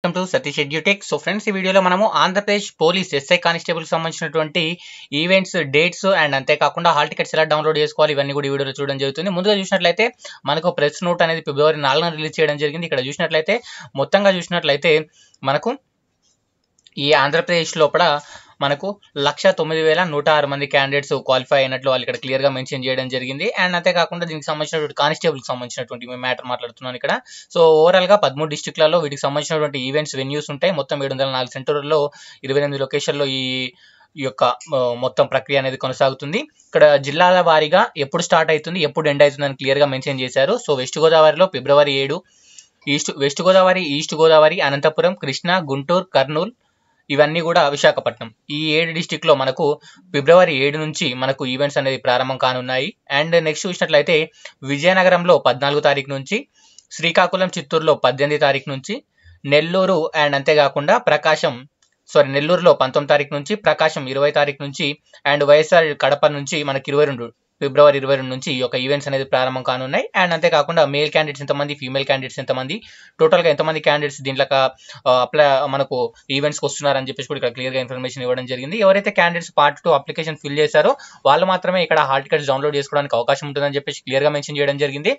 welcome to Satish Edutech so friends ఈ వీడియోలో మనము ఆంధ్రప్రదేశ్ పోలీస్ ఎస్ఐ కానిస్టేబుల్ సంబంధించినటువంటి ఈవెంట్స్ డేట్స్ అండ్ అంతేకాకుండా హాల్ టికెట్స్ ఎలా డౌన్లోడ్ చేసుకోవాలి ఇవన్నీ కూడా ఈ వీడియోలో చూడడం జరుగుతుంది ముందుగా చూసినట్లయితే మనకు ప్రెస్ నోట్ అనేది ఫిబ్రవరి నాలుగున రిలీజ్ చేయడం జరిగింది ఇక్కడ చూసినట్లయితే మొత్తంగా చూసినట్లయితే మనకు ఈ ఆంధ్రప్రదేశ్ లోపల మనకు లక్ష తొమ్మిది వేల నూట ఆరు మంది క్యాండిడేట్స్ క్వాలిఫై అయినట్లు వాళ్ళు ఇక్కడ క్లియర్గా మెన్షన్ చేయడం జరిగింది అండ్ అంతేకాకుండా దీనికి సంబంధించినటువంటి కానిస్టేబుల్కి సంబంధించినటువంటి మ్యాటర్ మాట్లాడుతున్నాను ఇక్కడ సో ఓవరాల్గా పదమూడు డిస్టిక్లలో వీటికి సంబంధించినటువంటి ఈవెంట్స్ వెన్యూస్ ఉంటాయి మొత్తం ఏడు వందల నాలుగు సెంటర్లలో ఇరవై ఎనిమిది లొకేషన్లో ఈ ఈ యొక్క ఆ, మొత్తం ప్రక్రియ అనేది కొనసాగుతుంది ఇక్కడ జిల్లాల వారీగా ఎప్పుడు స్టార్ట్ అవుతుంది ఎప్పుడు ఎండ్ అవుతుంది అని క్లియర్గా మెన్షన్ చేశారు సో వెస్ట్ గోదావరిలో ఫిబ్రవరి ఏడు east west Godavari east Godavari Anantapuram Krishna Guntur Kurnool ఇవన్నీ కూడా విశాఖపట్నం ఈ ఏడు డిస్టిక్ లో మనకు ఫిబ్రవరి ఏడు నుంచి మనకు ఈవెంట్స్ అనేది ప్రారంభం కానున్నాయి అండ్ నెక్స్ట్ చూసినట్లయితే విజయనగరంలో పద్నాలుగు తారీఖు నుంచి శ్రీకాకుళం చిత్తూరులో పద్దెనిమిది తారీఖు నుంచి నెల్లూరు అండ్ అంతేకాకుండా ప్రకాశం సారీ నెల్లూరులో పంతొమ్మిది తారీఖు నుంచి ప్రకాశం ఇరవై తారీఖు నుంచి అండ్ వైఎస్ఆర్ కడప నుంచి మనకి ఇరవై రెండు ఫిబ్రవరి ఇరవై రెండు నుంచి ఈ యొక్క ఈవెంట్స్ అనేది ప్రారంభం కానున్నాయి అండ్ అంతేకాకుండా మేల్ క్యాండిడేట్స్ ఎంతమంది ఫీమేల్ క్యాండిడేట్స్ ఎంతమంది టోటల్గా ఎంతమంది క్యాండిడేట్స్ దీంట్లో అప్లై మనకు ఈవెంట్స్కి వస్తున్నారని చెప్పేసి కూడా ఇక్కడ క్లియర్గా ఇన్ఫర్మేషన్ ఇవ్వడం జరిగింది ఎవరైతే candidates part two application fill చేశారో వాళ్ళు మాత్రమే ఇక్కడ హాల్ టికెట్స్ డౌన్లోడ్ చేసుకోవడానికి అవకాశం ఉంటుందని చెప్పేసి క్లియర్గా మెన్షన్ చేయడం జరిగింది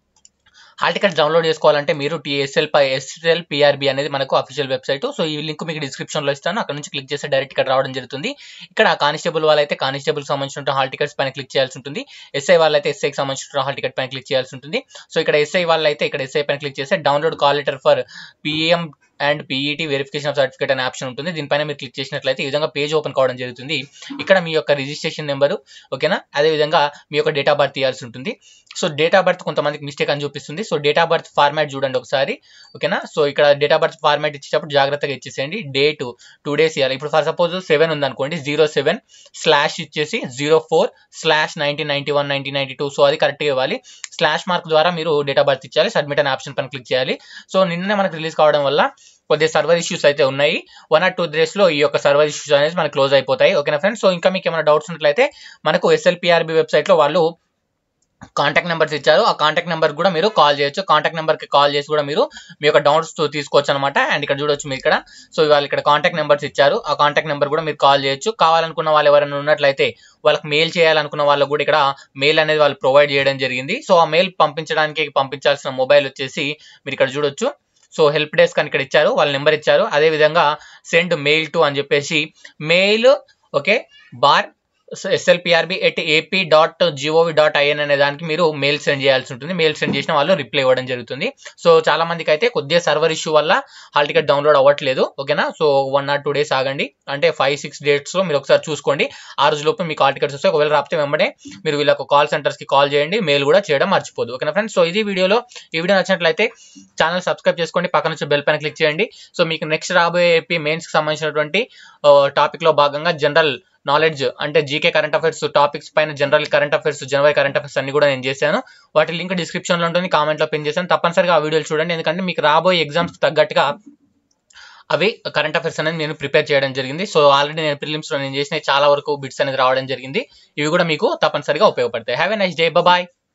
హాల్ టికెట్స్ డౌన్లోడ్ చేసుకోవాలంటే మీరు టీఎస్ఎల్ పై ఎస్ఎల్ పిఆర్బి అనేది మనకు అఫీషియల్ వెబ్సైట్ సో ఈ లింక్ మీకు డిస్క్రిప్షన్ లో ఇస్తాను అక్కడ నుంచి క్లిక్ చేస్తే డైరెక్ట్ ఇక్కడ రావడం జరుగుతుంది ఇక్కడ కానిస్టేబుల్ వాళ్ళైతే కానిస్టేబుల్ సంబంధించిన హాల్ టికెట్స్ పైన క్లిక్ చేయాల్సి ఉంటుంది ఎస్ఐ వాళ్ళైతే ఎస్ఐకి సంబంధించిన హాల్ టికెట్ పైన క్లిక్ చేయాల్సి ఉంటుంది సో ఇక్కడ ఎస్ఐ వాళ్ళైతే ఇక్కడ ఎస్ఐ పైన క్లిక్ చేస్తే download call letter for PM and PET verification of certificate అనే ఆప్షన్ ఉంటుంది దీనిపైన మీరు క్లిక్ చేసినట్లయితే ఈ విధంగా పేజ్ ఓపెన్ కావడం జరుగుతుంది ఇక్కడ మీ యొక్క రిజిస్ట్రేషన్ నెంబరు ఓకేనా అదే విధంగా మీ యొక్క డేట్ ఆఫ్ బర్త్ ఇవ్వాల్సి ఉంటుంది సో డేట్ ఆఫ్ బర్త్ కొంతమందికి మిస్టేక్ అని చూపిస్తుంది so date of birth format చూడండి ఒకసారి ఓకేనా సో ఇక్కడ డేట్ ఆఫ్ బర్త్ ఫార్మాట్ ఇచ్చేటప్పుడు జాగ్రత్తగా ఇచ్చేసేయండి డేట్ టూ డేస్ ఇవ్వాలి ఇప్పుడు ఫర్ సపోజ్ సెవెన్ ఉందనుకోండి జీరో సెవెన్ స్లాష్ ఇచ్చేసి zero four slash nineteen ninety one nineteen ninety two so అది కరెక్ట్గా ఇవ్వాలి స్లాష్ మార్క్ ద్వారా మీరు డేట్ ఆఫ్ బర్త్ ఇచ్చాలి సబ్మిట్ అనే ఆప్షన్ పైన క్లిక్ చేయాలి సో నిన్ననే మనకు రిలీజ్ కావడం వల్ల కొద్దిగా సర్వర్ ఇష్యూస్ అయితే ఉన్నాయి వన్ ఆర్ టూ డేస్ లో ఈ యొక్క సర్వర్ ఇష్యూస్ అనేది మనకు క్లోజ్ అయిపోతాయి ఓకేనా ఫ్రెండ్స్ సో ఇంకా మీకు ఏమైనా డౌట్స్ ఉన్నట్లయితే మనకు ఎస్ఎల్పిఆర్బి వెబ్సైట్ లో వాళ్ళు కాంటాక్ట్ నెంబర్స్ ఇచ్చారు ఆ కాంటాక్ట్ నెంబర్ కూడా మీరు కాల్ చేయొచ్చు కాంటాక్ట్ నెంబర్ కి కాల్ చేసి కూడా మీరు మీ యొక్క డౌట్స్ తీసుకోవచ్చు అనమాట అండ్ ఇక్కడ చూడొచ్చు మీరు ఇక్కడ సో వాళ్ళు ఇక్కడ కాంటాక్ట్ నెంబర్స్ ఇచ్చారు ఆ కాంటాక్ట్ నెంబర్ కూడా మీరు కాల్ చేయొచ్చు కావాలనుకున్న వాళ్ళు ఎవరైనా ఉన్నట్లయితే వాళ్ళకి మెయిల్ చేయాలనుకున్న వాళ్ళకు కూడా ఇక్కడ మెయిల్ అనేది వాళ్ళు ప్రొవైడ్ చేయడం జరిగింది సో ఆ మెయిల్ పంపించడానికి పంపించాల్సిన మొబైల్ వచ్చేసి మీరు ఇక్కడ చూడొచ్చు సో హెల్ప్ డెస్క్ అని ఇక్కడ ఇచ్చారు వాళ్ళ నెంబర్ ఇచ్చారు అదే విధంగా సెండ్ మెయిల్ టు అని చెప్పేసి mail okay bar SLPRB at AP dot GOV dot IN అనే దానికి మీరు మెయిల్ సెండ్ చేయాల్సి ఉంటుంది మెయిల్ సెండ్ చేసిన వాళ్ళు రిప్లై ఇవ్వడం జరుగుతుంది సో చాలా మందికి అయితే కొద్దిగా సర్వర్ ఇష్యూ వల్ల హాల్ టికెట్ డౌన్లోడ్ అవ్వట్లేదు ఓకేనా so one or two days ఆగండి అంటే ఫైవ్ సిక్స్ డేట్స్ లో మీరు ఒకసారి చూసుకోండి ఆ రోజు లోపు మీకు హాల్ టికెట్స్ వస్తే ఒకవేళ రాకపోతే వెంబడే మీరు వీళ్ళకు కాల్ సెంటర్స్ కి కాల్ చేయండి మెయిల్ కూడా చేయడం మర్చిపోదు ఓకేనా ఫ్రెండ్స్ సో ఇది వీడియోలో ఈ వీడియో నచ్చినట్లయితే ఛానల్ సబ్స్క్రైబ్ చేసుకోండి పక్కన నుంచి బెల్ పైన క్లిక్ చేయండి సో మీకు నెక్స్ట్ రాబోయే ఏపీ మెయిన్స్ కి సంబంధించినటువంటి టాపిక్ లో భాగంగా జనరల్ నాలెడ్జ్ అంటే జీకే కరెంట్ అఫైర్స్ టాపిక్స్ పైన జనరల్ కరెంట్ అఫైర్స్ జనవరి కరెంట్ అఫైర్స్ అన్ని కూడా నేను చేశాను వాటి లింక్ డిస్క్రిప్షన్ లో ఉంటుంది కామెంట్ లో పిన్ చేశాను తప్పనిసరిగా ఆ వీడియోలు చూడండి ఎందుకంటే మీకు రాబోయే ఎగ్జామ్స్ కి తగ్గట్టుగా అవి కరెంట్ అఫైర్స్ అనేది నేను ప్రిపేర్ చేయడం జరిగింది సో ఆల్రెడీ నేను ప్రిలిమ్స్ లో నేను చేసిన చాలా వరకు బిట్స్ అనేది రావడం జరిగింది ఇవి కూడా మీకు తప్పనిసరిగా ఉపయోగపడతాయి have a nice day bye